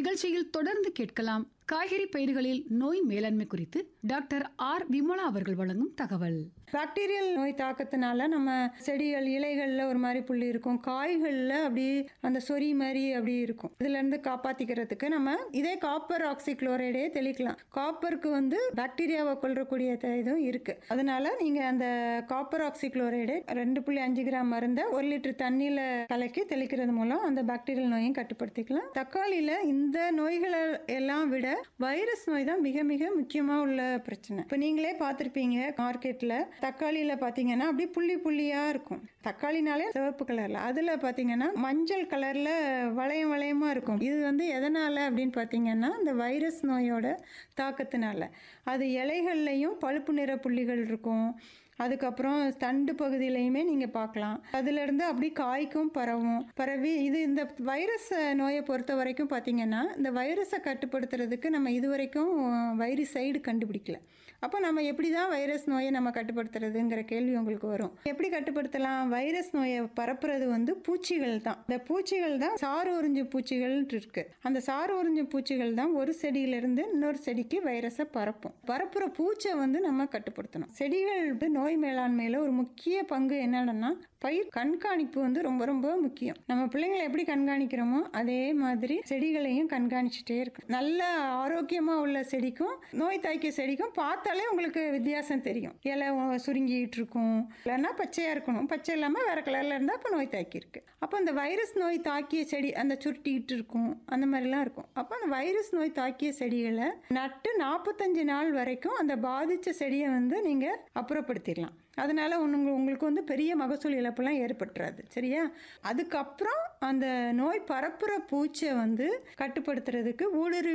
நிகழ்ச்சியில் தொடர்ந்து கேட்கலாம் காய்கறி பயிர்களில் நோய் மேலாண்மை குறித்து டாக்டர் ஆர் விமலா அவர்கள் வழங்கும் தகவல் பாக்டீரியல் நோய் தாக்கத்தினால நம்ம செடிகள் இலைகளில் ஒரு மாதிரி புள்ளி இருக்கும் காய்களில் அப்படி அந்த சொறி மாதிரி அப்படி இருக்கும் இதுலேருந்து காப்பாற்றிக்கிறதுக்கு நம்ம இதே காப்பர் ஆக்சிக்ளோரைடே தெளிக்கலாம் காப்பருக்கு வந்து பாக்டீரியாவை கொல்லக்கூடிய த- இதுவும் இருக்குது அதனால நீங்கள் அந்த காப்பர் ஆக்சிக்ளோரைடே ரெண்டு புள்ளி அஞ்சு கிராம் மருந்தை ஒரு லிட்டர் தண்ணியில் கலக்கி தெளிக்கிறது மூலம் அந்த பாக்டீரியல் நோயும் கட்டுப்படுத்திக்கலாம் தக்காளியில் இந்த நோய்களை எல்லாம் விட வைரஸ் நோய் தான் மிக மிக முக்கியமாக உள்ள பிரச்சனை இப்போ நீங்களே பார்த்துருப்பீங்க மார்க்கெட்டில் தக்காளியில் பார்த்தீங்கன்னா அப்படியே புள்ளி புள்ளியாக இருக்கும் தக்காளினாலே சிவப்பு கலரில் அதில் பார்த்தீங்கன்னா மஞ்சள் கலரில் வளையம் வளையமாக இருக்கும் இது வந்து எதனால் அப்படின்னு பார்த்தீங்கன்னா இந்த வைரஸ் நோயோட தாக்கத்தினால அது இலைகள்லையும் பழுப்பு நிற புள்ளிகள் இருக்கும் அதுக்கப்புறம் தண்டு பகுதியிலையுமே நீங்கள் பார்க்கலாம் அதுலேருந்து அப்படி காய்க்கும் பரவும் பரவி இது இந்த வைரஸ் நோயை பொறுத்த வரைக்கும் பார்த்தீங்கன்னா இந்த வைரஸை கட்டுப்படுத்துறதுக்கு நம்ம இது வரைக்கும் வைரசைடு கண்டுபிடிக்கல அப்போ நம்ம எப்படி தான் வைரஸ் நோயை நம்ம கட்டுப்படுத்துறதுங்கிற கேள்வி உங்களுக்கு வரும் எப்படி கட்டுப்படுத்தலாம் வைரஸ் நோயை பரப்புறது வந்து பூச்சிகள் தான் இந்த பூச்சிகள் தான் சாறு உறிஞ்சு பூச்சிகள் இருக்கு அந்த சாறு உறிஞ்சு பூச்சிகள் தான் ஒரு செடியிலிருந்து இன்னொரு செடிக்கு வைரஸை பரப்பும் பரப்புற பூச்சை வந்து நம்ம கட்டுப்படுத்தணும் செடிகள் வந்து நோய் மேலாண்மையில் ஒரு முக்கிய பங்கு என்னன்னா பயிர் கண்காணிப்பு வந்து ரொம்ப ரொம்ப முக்கியம் நம்ம பிள்ளைங்களை எப்படி கண்காணிக்கிறோமோ அதே மாதிரி செடிகளையும் கண்காணிச்சுட்டே இருக்கும் நல்ல ஆரோக்கியமா உள்ள செடிக்கும் நோய் தாக்கிய செடிக்கும் பார்த்தாலே உங்களுக்கு வித்தியாசம் தெரியும் இலை உ- சுருங்கிட்டு இருக்கும் இல்லைன்னா பச்சையா இருக்கணும் பச்சை இல்லாமல் வேற கலர்ல இருந்தால் அப்போ நோய் தாக்கி இருக்கு அப்போ அந்த வைரஸ் நோய் தாக்கிய செடி அந்த சுருட்டிக்கிட்டு இருக்கும் அந்த மாதிரிலாம் இருக்கும் அப்போ அந்த வைரஸ் நோய் தாக்கிய செடிகளை நட்டு நாற்பத்தஞ்சு நாள் வரைக்கும் அந்த பாதித்த செடியை வந்து நீங்கள் அப்புறப்படுத்திடலாம் அதனால ஒன்று உங்களுக்கு வந்து பெரிய மகசூல் இழப்பெல்லாம் ஏற்பட்டுறாது சரியா அதுக்கப்புறம் அந்த நோய் பரப்புற பூச்சை வந்து கட்டுப்படுத்துறதுக்கு ஊடுருவி